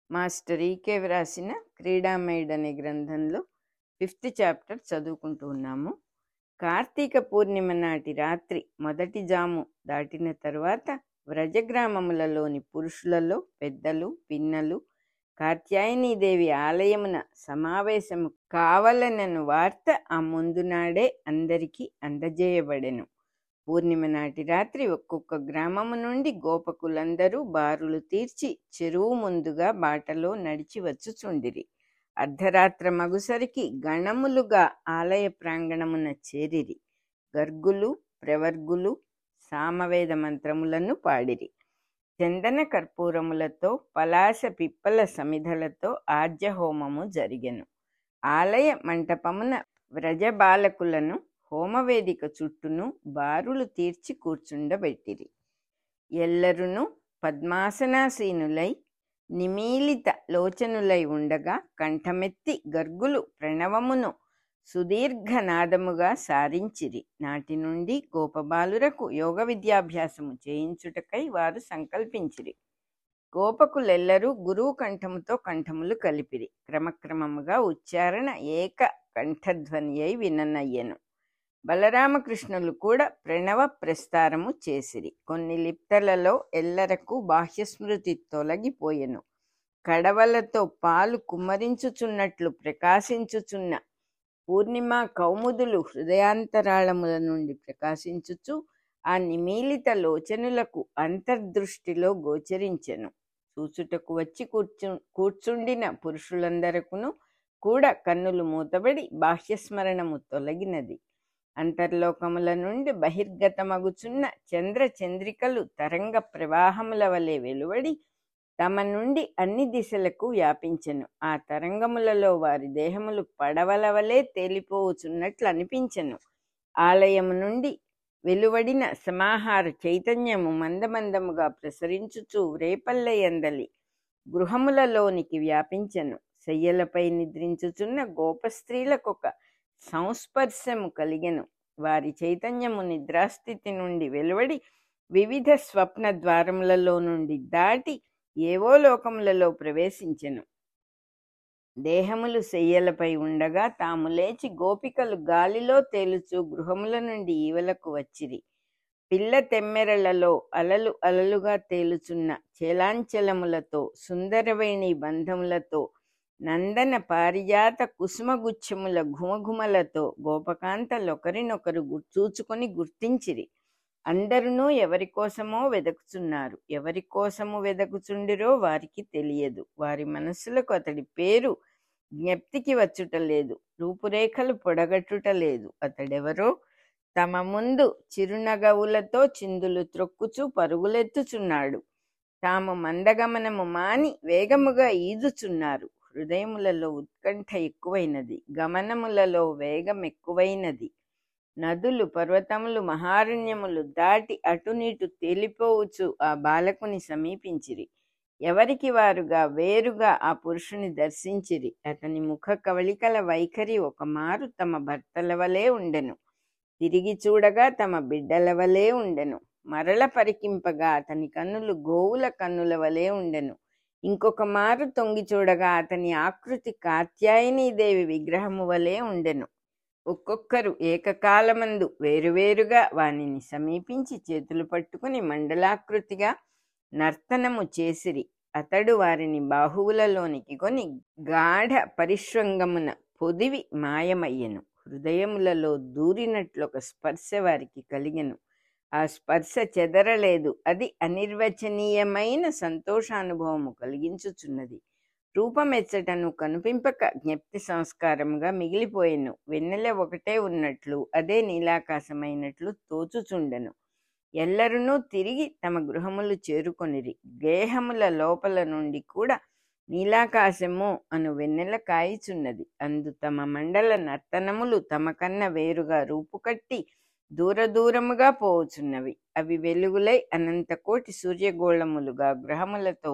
master ఈకే వ్రాసిన క్రీడామైడ్ అనే గ్రంథంలో ఫిఫ్త్ చాప్టర్ చదువుకుంటూ ఉన్నాము కార్తీక పూర్ణిమ నాటి రాత్రి మొదటి జాము దాటిన తరువాత వ్రజగ్రామములలోని పురుషులలో పెద్దలు పిన్నలు కాత్యాయనీదేవి ఆలయమున సమావేశము కావలనను వార్త ఆ ముందు నాడే అందరికీ అందజేయబడెను పూర్ణిమ నాటి రాత్రి ఒక్కొక్క గ్రామము నుండి గోపకులందరూ బారులు తీర్చి చెరువు ముందుగా బాటలో నడిచి వచ్చుచుండిరి అర్ధరాత్ర మగుసరికి గణములుగా ఆలయ ప్రాంగణమున చేరిరి గర్గులు ప్రవర్గులు సామవేద మంత్రములను పాడిరి చందన కర్పూరములతో పలాస పిప్పల సమిధలతో ఆర్జహోమము జరిగెను ఆలయ మంటపమున వ్రజ బాలకులను హోమవేదిక చుట్టూను బారులు తీర్చి కూర్చుండబెట్టిరి ఎల్లరును పద్మాసనాసీనులై నిమీలిత లోచనులై ఉండగా కంఠమెత్తి గర్గులు ప్రణవమును సుదీర్ఘ నాదముగా సారించిరి నాటి నుండి గోపబాలురకు యోగ విద్యాభ్యాసము చేయించుటకై వారు సంకల్పించిరి గోపకులెల్లరూ గురువు కంఠముతో కంఠములు కలిపిరి క్రమక్రమముగా ఉచ్చారణ ఏక కంఠధ్వని అయి విననయ్యెను బలరామకృష్ణులు కూడా ప్రణవ ప్రస్తారము చేసిరి కొన్ని లిప్తలలో ఎల్లరకు బాహ్యస్మృతి తొలగిపోయెను కడవలతో పాలు కుమ్మరించుచున్నట్లు ప్రకాశించుచున్న పూర్ణిమ కౌముదులు హృదయాంతరాళముల నుండి ప్రకాశించుచు ఆ నిమీలిత లోచనులకు అంతర్దృష్టిలో గోచరించెను చూచుటకు వచ్చి కూర్చు కూర్చుండిన పురుషులందరకును కూడా కన్నులు మూతబడి బాహ్యస్మరణము తొలగినది అంతర్లోకముల నుండి బహిర్గతమగుచున్న చంద్ర చంద్రికలు తరంగ ప్రవాహముల వలె వెలువడి తమ నుండి అన్ని దిశలకు వ్యాపించెను ఆ తరంగములలో వారి దేహములు పడవల వలె తేలిపోవచున్నట్లు అనిపించెను ఆలయము నుండి వెలువడిన సమాహార చైతన్యము మందమందముగా ప్రసరించుచు రేపల్లెయందలి గృహములలోనికి వ్యాపించెను శయ్యలపై నిద్రించుచున్న గోపస్త్రీలకొక సంస్పర్శము కలిగెను వారి చైతన్యము నిద్రాస్థితి నుండి వెలువడి వివిధ స్వప్న ద్వారములలో నుండి దాటి ఏవో లోకములలో ప్రవేశించెను దేహములు శయ్యలపై ఉండగా తాము లేచి గోపికలు గాలిలో తేలుచు గృహముల నుండి ఈవలకు వచ్చిరి పిల్ల తెమ్మెరలలో అలలు అలలుగా తేలుచున్న చేలాంచలములతో సుందరవేణి బంధములతో నందన పారిజాత కుసుమగుచ్చముల ఘుమఘుమలతో గోపకాంతలొకరినొకరు చూచుకొని గుర్తించిరి అందరునూ ఎవరి కోసమో వెదకుచున్నారు ఎవరి కోసము వెదకుచుండిరో వారికి తెలియదు వారి మనస్సులకు అతడి పేరు జ్ఞప్తికి వచ్చుట లేదు రూపురేఖలు పొడగట్టుట లేదు అతడెవరో తమ ముందు చిరునగవులతో చిందులు త్రొక్కుచూ పరుగులెత్తుచున్నాడు తాము మందగమనము మాని వేగముగా ఈదుచున్నారు హృదయములలో ఉత్కంఠ ఎక్కువైనది గమనములలో వేగం ఎక్కువైనది నదులు పర్వతములు మహారణ్యములు దాటి అటునిటు తేలిపోవచ్చు ఆ బాలకుని సమీపించిరి ఎవరికి వారుగా వేరుగా ఆ పురుషుని దర్శించిరి అతని ముఖ కవళికల వైఖరి ఒక మారు తమ భర్తల వలె ఉండెను తిరిగి చూడగా తమ బిడ్డల వలె ఉండెను మరల పరికింపగా అతని కన్నులు గోవుల కన్నుల వలె ఉండెను ఇంకొక మారు తొంగి చూడగా అతని ఆకృతి కాత్యాయనీదేవి విగ్రహము వలె ఉండెను ఒక్కొక్కరు ఏకకాలమందు వేరువేరుగా వానిని సమీపించి చేతులు పట్టుకుని మండలాకృతిగా నర్తనము చేసిరి అతడు వారిని బాహువులలోనికి కొని గాఢ పరిశ్రంగమున పొదివి మాయమయ్యెను హృదయములలో దూరినట్లొక స్పర్శ వారికి కలిగెను ఆ స్పర్శ చెదరలేదు అది అనిర్వచనీయమైన సంతోషానుభవము కలిగించుచున్నది రూపమెచ్చటను కనిపింపక జ్ఞప్తి సంస్కారముగా మిగిలిపోయెను వెన్నెల ఒకటే ఉన్నట్లు అదే నీలాకాశమైనట్లు తోచుచుండెను ఎల్లరునూ తిరిగి తమ గృహములు చేరుకొనిరి గేహముల లోపల నుండి కూడా నీలాకాశము అను వెన్నెల కాయిచున్నది అందు తమ మండల నర్తనములు తమ కన్న వేరుగా రూపుకట్టి దూర దూరముగా పోవచున్నవి అవి వెలుగులై అనంత కోటి సూర్యగోళములుగా గ్రహములతో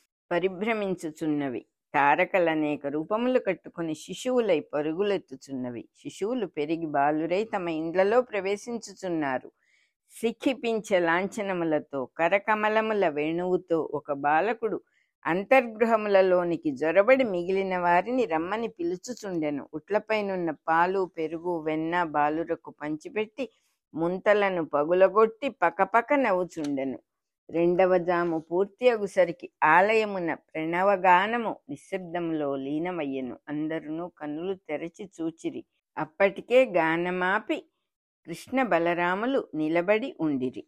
పరిభ్రమించుచున్నవి తారకలనేక రూపములు కట్టుకుని శిశువులై పరుగులెత్తుచున్నవి శిశువులు పెరిగి బాలురై తమ ఇండ్లలో ప్రవేశించుచున్నారు సిక్కిపించే లాంఛనములతో కరకమలముల వేణువుతో ఒక బాలకుడు అంతర్గృహములలోనికి జొరబడి మిగిలిన వారిని రమ్మని పిలుచుచుండెను ఉట్లపైనున్న పాలు పెరుగు వెన్న బాలురకు పంచిపెట్టి ముంతలను పగులగొట్టి పకపక నవ్వుచుండెను రెండవ జాము పూర్తి అగుసరికి ఆలయమున ప్రణవగానము నిశ్శబ్దములో లీనమయ్యెను అందరును కన్నులు తెరచి చూచిరి అప్పటికే గానమాపి కృష్ణ బలరాములు నిలబడి ఉండిరి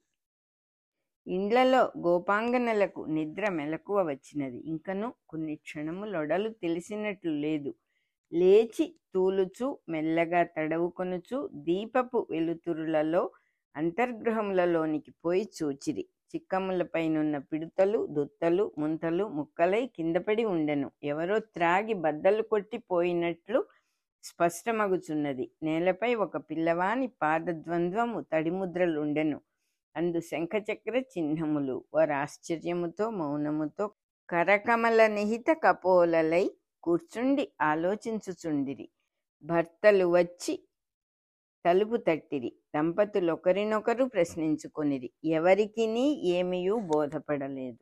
ఇండ్లలో గోపాంగనలకు నిద్ర మెలకువ వచ్చినది ఇంకను కొన్ని క్షణములొడలు తెలిసినట్లు లేదు లేచి తూలుచు మెల్లగా తడవుకొనుచు దీపపు వెలుతురులలో అంతర్గృహములలోనికి పోయి చూచిరి చిక్కములపైనున్న పిడుతలు దుత్తలు ముంతలు ముక్కలై కిందపడి ఉండెను ఎవరో త్రాగి బద్దలు కొట్టి పోయినట్లు స్పష్టమగుచున్నది నేలపై ఒక పిల్లవాని పాదద్వంద్వము తడిముద్రలుండెను అందు శంఖచక్ర చిహ్నములు వారు ఆశ్చర్యముతో మౌనముతో కరకమల నిహిత కపోలలై కూర్చుండి ఆలోచించుచుండిరి భర్తలు వచ్చి తలుపు తట్టిరి దంపతులు ఒకరినొకరు ప్రశ్నించుకొనిరి ఎవరికిని ఏమీయూ బోధపడలేదు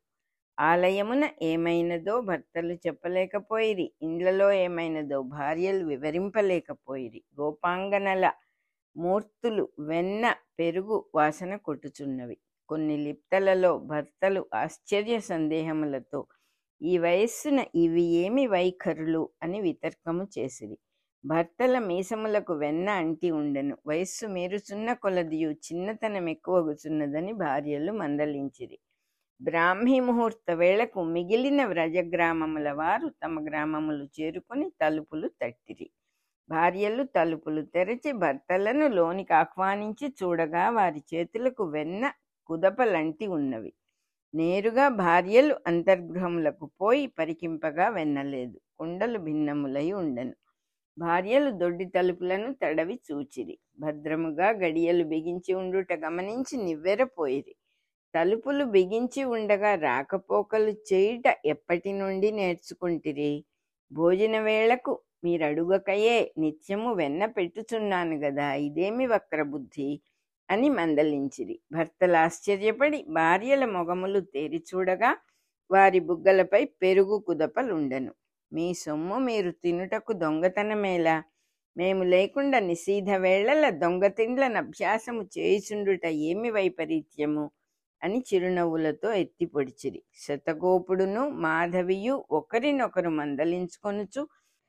ఆలయమున ఏమైనదో భర్తలు చెప్పలేకపోయిరి ఇండ్లలో ఏమైనదో భార్యలు వివరింపలేకపోయిరి గోపాంగనల మూర్తులు వెన్న పెరుగు వాసన కొట్టుచున్నవి కొన్ని లిప్తలలో భర్తలు ఆశ్చర్య సందేహములతో ఈ వయస్సున ఇవి ఏమి వైఖరులు అని వితర్కము చేసిరి భర్తల మీసములకు వెన్న అంటి ఉండెను వయస్సు మీరుచున్న కొలదియు చిన్నతనం ఎక్కువగుచున్నదని భార్యలు మందలించిరి బ్రాహ్మీ ముహూర్త వేళకు మిగిలిన వ్రజగ్రామముల వారు తమ గ్రామములు చేరుకొని తలుపులు తట్టిరి భార్యలు తలుపులు తెరచి భర్తలను లోనికి ఆహ్వానించి చూడగా వారి చేతులకు వెన్న కుదపలంటి ఉన్నవి నేరుగా భార్యలు అంతర్గృహములకు పోయి పరికింపగా వెన్నలేదు కుండలు భిన్నములై ఉండెను భార్యలు దొడ్డి తలుపులను తడవి చూచిరి భద్రముగా గడియలు బిగించి ఉండుట గమనించి నివ్వెరపోయిరి తలుపులు బిగించి ఉండగా రాకపోకలు చేయుట ఎప్పటి నుండి నేర్చుకుంటిరి భోజన వేళకు మీరడుగకయే నిత్యము వెన్న పెట్టుచున్నాను గదా ఇదేమి వక్రబుద్ధి అని మందలించిరి భర్తలు ఆశ్చర్యపడి భార్యల మొగములు తేరి చూడగా వారి బుగ్గలపై పెరుగు కుదపలుండెను మీ సొమ్ము మీరు తినుటకు దొంగతనమేలా మేము లేకుండా నిశీధ వేళల దొంగతిండ్లను అభ్యాసము చేయుచుండుట ఏమి వైపరీత్యము అని చిరునవ్వులతో ఎత్తి పొడిచిరి శతగోపుడును మాధవియు ఒకరినొకరు మందలించుకొనుచు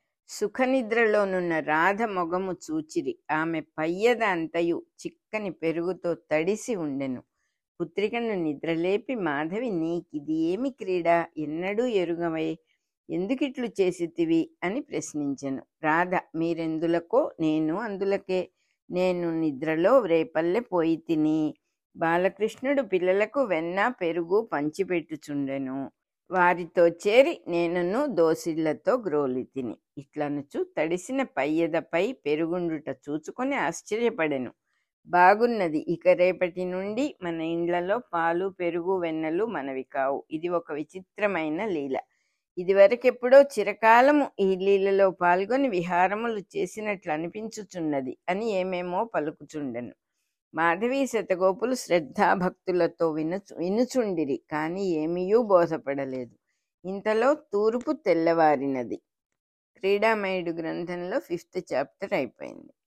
సుఖనిద్రలోనున్న రాధ మొగము చూచిరి ఆమె పయ్యద అంతయు చిక్కని పెరుగుతో తడిసి ఉండెను పుత్రికను నిద్రలేపి మాధవి నీకిది ఏమి క్రీడ ఎన్నడూ ఎరుగవై ఎందుకిట్లు చేసితివి అని ప్రశ్నించెను రాధ మీరెందులకో నేను అందులకే నేను నిద్రలో రేపల్లె పోయి తిని బాలకృష్ణుడు పిల్లలకు వెన్న పెరుగు పంచిపెట్టుచుండెను వారితో చేరి నేనును దోసిళ్లతో గ్రోలి తిని ఇట్లనుచు తడిసిన పయ్యదపై పెరుగుండుట చూచుకొని ఆశ్చర్యపడెను బాగున్నది ఇక రేపటి నుండి మన ఇండ్లలో పాలు పెరుగు వెన్నలు మనవి కావు ఇది ఒక విచిత్రమైన లీల ఇదివరకెప్పుడో చిరకాలము ఈ లీలలో పాల్గొని విహారములు చేసినట్లు అనిపించుచున్నది అని ఏమేమో పలుకుచుండెను మాధవి శతగోపులు శ్రద్ధాభక్తులతో వినుచు వినుచుండిరి కానీ ఏమీయూ బోధపడలేదు ఇంతలో తూర్పు తెల్లవారినది క్రీడామయుడు గ్రంథంలో ఫిఫ్త్ చాప్టర్ అయిపోయింది